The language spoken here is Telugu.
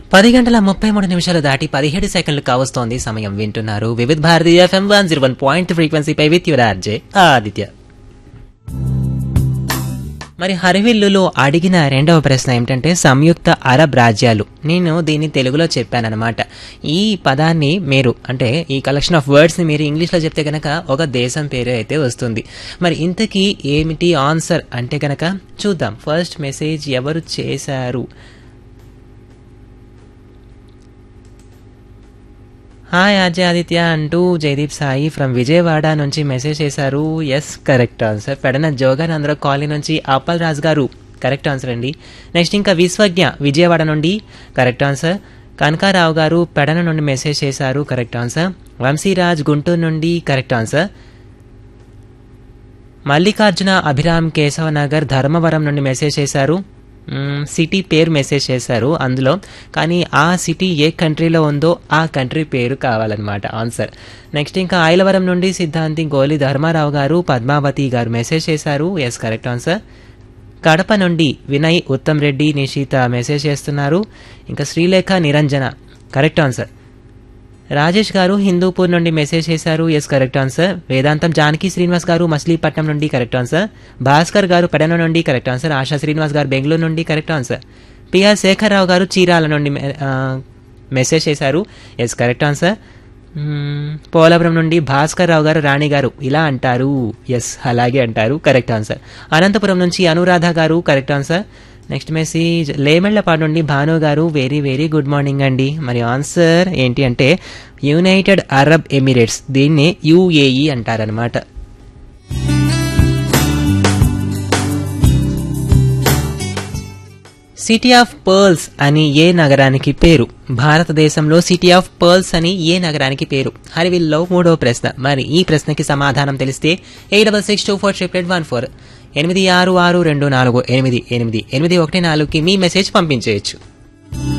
పది గంటల ముప్పై మూడు నిమిషాలు దాటి పదిహేడు సెకండ్లు కావస్తోంది సమయం వింటున్నారు వివిధ Bharati FM one zero one point ఫ్రీక్వెన్సీపై విత్ యువర్ ఆర్జే ఆదిత్య మరి హరివిల్లులో అడిగిన రెండవ ప్రశ్న ఏమిటంటే సంయుక్త అరబ్ రాజ్యాలు నేను దీన్ని తెలుగులో చెప్పానన్నమాట ఈ పదాన్ని మీరు అంటే ఈ కలెక్షన్ ఆఫ్ వర్డ్స్ని మీరు ఇంగ్లీష్లో చెప్తే కనుక ఒక దేశం పేరు అయితే వస్తుంది మరి ఇంతకీ ఏమిటి ఆన్సర్ అంటే కనుక చూద్దాం ఫస్ట్ మెసేజ్ ఎవరు చేశారు హాయ్ అజయ్ ఆదిత్య అంటూ జయదీప్ సాయి ఫ్రమ్ విజయవాడ నుంచి మెసేజ్ చేశారు yes correct answer Pedana Joganandara colony నుంచి అప్పల్ రాజ్ గారు కరెక్ట్ ఆన్సర్ అండి నెక్స్ట్ ఇంకా విశ్వజ్ఞ విజయవాడ నుండి కరెక్ట్ ఆన్సర్ కనకారావు గారు పెడన నుండి మెసేజ్ చేశారు కరెక్ట్ ఆన్సర్ వంశీరాజ్ గుంటూరు నుండి కరెక్ట్ ఆన్సర్ మల్లికార్జున అభిరామ్ కేశవనగర్ ధర్మవరం నుండి మెసేజ్ చేశారు మ్మ్, సిటీ పేరు మెసేజ్ చేశారు అందులో కానీ ఆ సిటీ ఏ కంట్రీలో ఉందో ఆ కంట్రీ పేరు కావాలన్నమాట ఆన్సర్ నెక్స్ట్ ఇంకా ఐలవరం నుండి సిద్ధాంతి గోలి ధర్మారావు గారు పద్మావతి గారు మెసేజ్ చేశారు ఎస్ కరెక్ట్ ఆన్సర్ కడప నుండి వినయ్ ఉత్తమ్ రెడ్డి నిషిత మెసేజ్ చేస్తున్నారు ఇంకా శ్రీలేఖ నిరంజన కరెక్ట్ ఆన్సర్ రాజేష్ గారు హిందూపూర్ నుండి మెసేజ్ చేశారు ఎస్ కరెక్ట్ ఆన్సర్ వేదాంతం జానకి శ్రీనివాస్ గారు మచిలీపట్నం నుండి కరెక్ట్ ఆన్సర్ భాస్కర్ గారు పెడన నుండి కరెక్ట్ ఆన్సర్ ఆశా శ్రీనివాస్ గారు బెంగళూరు నుండి కరెక్ట్ ఆన్సర్ పిఆర్ శేఖర్రావు గారు చీరాల నుండి మె- ఆ, మెసేజ్ చేశారు ఎస్ కరెక్ట్ ఆన్సర్ మ్మ్, పోలవరం నుండి భాస్కర్ రావు గారు రాణి గారు ఇలా అంటారు ఎస్ అలాగే అంటారు కరెక్ట్ ఆన్సర్ అనంతపురం నుంచి Anuradha garu correct answer next message Lemellapadu నుండి భాను గారు వెరీ వెరీ గుడ్ మార్నింగ్ అండి మరి ఆన్సర్ ఏంటి అంటే యునైటెడ్ అరబ్ ఎమిరేట్స్ దీన్ని యుఏఈ అంటారనమాట సిటీ ఆఫ్ పర్ల్స్ అని ఏ నగరానికి పేరు భారతదేశంలో సిటీ ఆఫ్ పర్ల్స్ అని ఏ నగరానికి పేరు హరివిల్లో మూడో ప్రశ్న మరి ఈ ప్రశ్నకి సమాధానం తెలిస్తే eight double six two four triplet one four ఎనిమిది ఆరు ఆరు రెండు నాలుగు ఎనిమిది ఎనిమిది ఎనిమిది ఒకటి నాలుగుకి మీ మెసేజ్ పంపించేయచ్చు